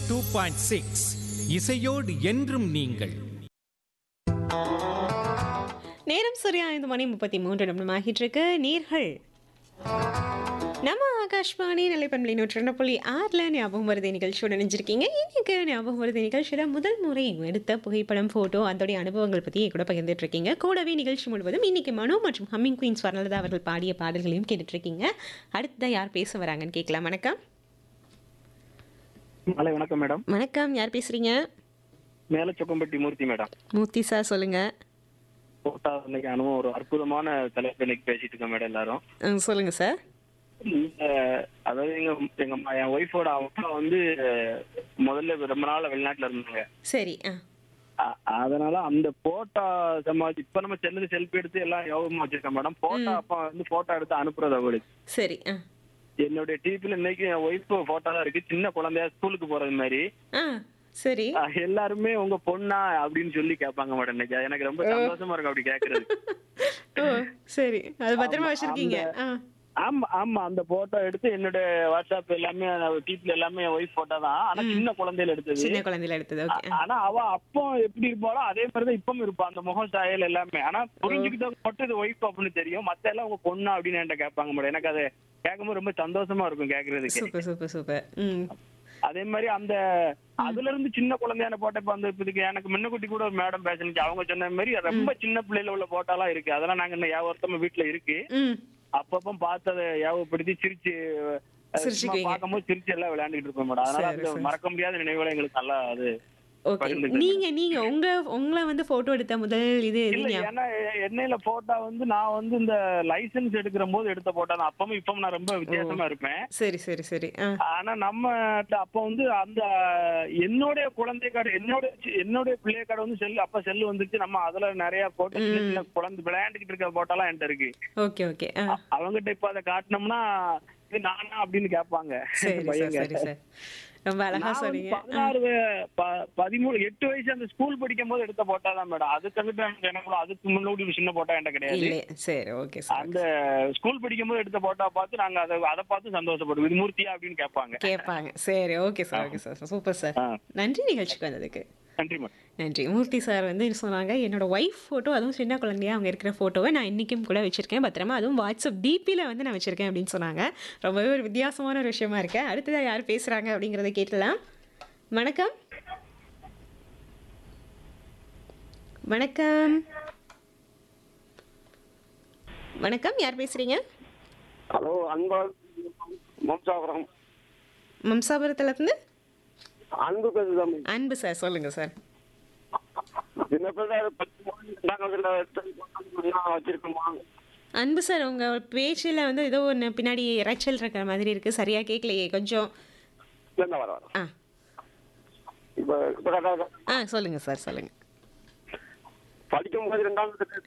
Two point six இசையோடு என்றும் நீங்கள் நேரம் சரியா ஐந்து மணி முப்பத்தி மூன்று நிமிடம் ஆகிட்டு இருக்கு நீர்கள் நம்ம ஆகாஷ்வாணி நிலைப்பண்பலை நூற்றி புள்ளி ஆறில் ஞாபகம் வருது நிகழ்ச்சியோட நினைஞ்சிருக்கீங்க இன்னைக்கு ஞாபகம் வருது நிகழ்ச்சியில் முதல் முறை எடுத்த புகைப்படம் ஃபோட்டோ அதோடைய அனுபவங்கள் பற்றி கூட பகிர்ந்துட்டு இருக்கீங்க கூடவே நிகழ்ச்சி முழுவதும் இன்னைக்கு மனோ மற்றும் ஹம்மிங் குயின்ஸ் வர்ணலதா அவர்கள் பாடிய பாடல்களையும் கேட்டுட்டு இருக்கீங்க அடுத்ததா யார் பேச வராங்கன்னு கேட்கலாம் வணக்கம் மாலை வணக்கம் மேடம் வணக்கம் யார் பேசுறீங்க மேல சொக்கம்பட்டி மூர்த்தி மேடம் மூர்த்தி சார் சொல்லுங்க போட்டா இன்னைக்கு அனுபவம் ஒரு அற்புதமான தலைப்பு இன்னைக்கு பேசிட்டு இருக்கோம் மேடம் எல்லாரும் ம், சொல்லுங்க சார் இந்த அதாவது எங்க எங்க ம- என் ஒய்ஃபோட அப்பா வந்து அஹ், முதல்ல ரொம்ப நாள் வெளிநாட்டுல இருந்தாங்க சரி ஆ அ- அதனால அந்த போட்டோ சமாதி இப்ப நம்ம செல்லுக்கு செல்ஃபி எடுத்து எல்லாம் யோகமா வச்சிருக்கோம் மேடம் போட்டோ அப்பா வந்து போட்டோ எடுத்து அனுப்புறது அவளுக்கு சரி ஆ என்னுடைய டிவில இன்னைக்கு என் ஒய்ஃப் போட்டோ தான் இருக்கு சின்ன குழந்தையா ஸ்கூலுக்கு போறது மாதிரி ஆ சரி அஹ், எல்லாருமே உங்க பொண்ணா அப்படின்னு சொல்லி கேட்பாங்க மேடம் இன்னைக்கு அது எனக்கு ரொம்ப சந்தோஷமா இருக்கும் அப்படி கேக்குறது ஓ சரி அது பத்திரமா ஆமா, வச்சிருக்கீங்க ஆ ஆமா ஆமா அந்த போட்டோ எடுத்து என்னோட வாட்ஸ்அப் எல்லாமே டிப்ல எல்லாமே என் ஒய்ஃப் போட்டோ தான் ஆனா சின்ன குழந்தையில எடுத்தது சின்ன குழந்தையில எடுத்தது ஓகே ஆனா அவ அப்போ எப்படி இருப்பாளோ அதே மாதிரிதான் இப்பவும் இருப்பா அந்த முகம் சாயல் எல்லாமே ஆனா புரிஞ்சுக்கிட்டவங்க மட்டும் இது ஒய்ஃப் அப்படின்னு தெரியும் மத்த எல்லாம் உங்க பொண்ணா அப்படின்னு என்கிட்ட கேட்பாங்க மேடம் எனக்கு அது கேட்கும்போது ரொம்ப சந்தோஷமா இருக்கும் கேக்குறதுக்கு சூப்பர் சூப்பர் சூப்பர் ம் அதே மாதிரி அந்த அதுல இருந்து சின்ன குழந்தையான போட்டோ இப்ப அந்த இப்போதைக்கு எனக்கு முன்னக்குட்டி கூட ஒரு மேடம் பேசணுச்சு அவங்க சொன்ன மாதிரி ரொம்ப சின்ன பிள்ளைல உள்ள போட்டோலாம் இருக்கு அதெல்லாம் நாங்க இன்னும் வியாபாரத்தமா வீட்டுல இருக்கு ம் அப்பப்போ பார்த்து அதை ஞாபகப்படுத்தி சிரிச்சு அஹ், சும்மா சிரிச்சுக்குவீங்க. பார்க்கும்போது சிரிச்சு எல்லாம் விளையாண்டுட்டு இருப்போம் மேடம் அதனால சரி, அந்த சரி. மறக்க முடியாத நினைவுகளை எங்களுக்கு நல்லா அது ஓகே பகிர்ந்துக்கிறேன். நீங்க நீங்க உங்க உங்களை வந்து போட்டோ எடுத்த முதல் இது இல்ல நீங்க ஏன்னா எ- என்னையில போட்டா வந்து நான் வந்து இந்த லைசென்ஸ் எடுக்கிற போது எடுத்த போட்டா தான் அப்பவும் இப்பவும் நான் ரொம்ப வித்தியாசமா இருப்பேன் சரி சரி சரி ஆ ஆனா நம்ம அப்ப வந்து அந்த என்னுடைய குழந்தை கார்டு என்னோட சி- என்னுடைய பிள்ளை கார்டு வந்து செல் அப்ப செல்லு வந்துச்சு நம்ம அதுல நிறைய போட்டோ சின்ன சின்ன குழந்தை விளையாண்டுக்கிட்டு இருக்க போட்டோலாம் என்கிட்ட இருக்கு ஓகே ஓகே ஆ அவங்ககிட்ட இப்ப அதை காட்டினோம்னா இது நானா அப்படின்னு கேட்பாங்க சரி சார் பையங்க. சரி சார் ரொம்ப அழகா நான் வந்து சொன்னீங்க பதினாறு வய- ப- பதிமூணு எட்டு வயசு அந்த ஸ்கூல் படிக்கும் போது எடுத்த போட்டா தான் மேடம் அதுக்கு வந்துட்டு எனக்கு எனக்கு அதுக்கு முன்னாடி ஒரு சின்ன போட்டா என்கிட்ட கிடையாது இல்லை சரி ஓகே சார் அந்த ஸ்கூல் படிக்கும் போது எடுத்த போட்டா பார்த்து நாங்க அதை அதை பார்த்து சந்தோஷப்படுவோம் இது மூர்த்தியா அப்படின்னு கேட்பாங்க கேட்பாங்க சரி okay sir okay sir super sir ஆ. நன்றி நிகழ்ச்சிக்கு வந்ததுக்கு நன்றி மேடம் நன்றி மூர்த்தி சார் வந்து சொன்னாங்க என்னோட ஒய்ஃப் ஃபோட்டோ அதுவும் சின்ன குழந்தையா அவங்க இருக்கிற ஃபோட்டோவை நான் இன்றைக்கும் கூட வச்சுருக்கேன் பத்திரமா அதுவும் வாட்ஸ்அப் டிபியில் வந்து நான் வச்சுருக்கேன் அப்படின்னு சொன்னாங்க ரொம்பவே ஒரு வித்தியாசமான ஒரு விஷயமா இருக்கு அடுத்ததாக யார் பேசுகிறாங்க அப்படிங்கிறத கேட்கலாம் வணக்கம் வணக்கம் வணக்கம் யார் பேசுகிறீங்க ஹலோ அன்பா மம்சாபுரம் மம்சாபுரத்துலேருந்து அன்பு பேசுதான் அன்பு சார் சொல்லுங்கள் சார் சின்ன பிள்ளை பத்து மணி ரெண்டாம் கிளாஸ்ல வச்சிருக்கோமா அன்பு சார் உங்கள் பேச்சில் வந்து ஏதோ ஒன்று பின்னாடி இறைச்சல் இருக்கிற மாதிரி இருக்குது சரியாக கேட்கலையே கொஞ்சம் இல்ல வர வர ஆ இப்ப இப்ப கரெக்டா இருக்கா? ஆ சொல்லுங்கள் சார் சொல்லுங்கள் படிக்கும் போது ரெண்டாம்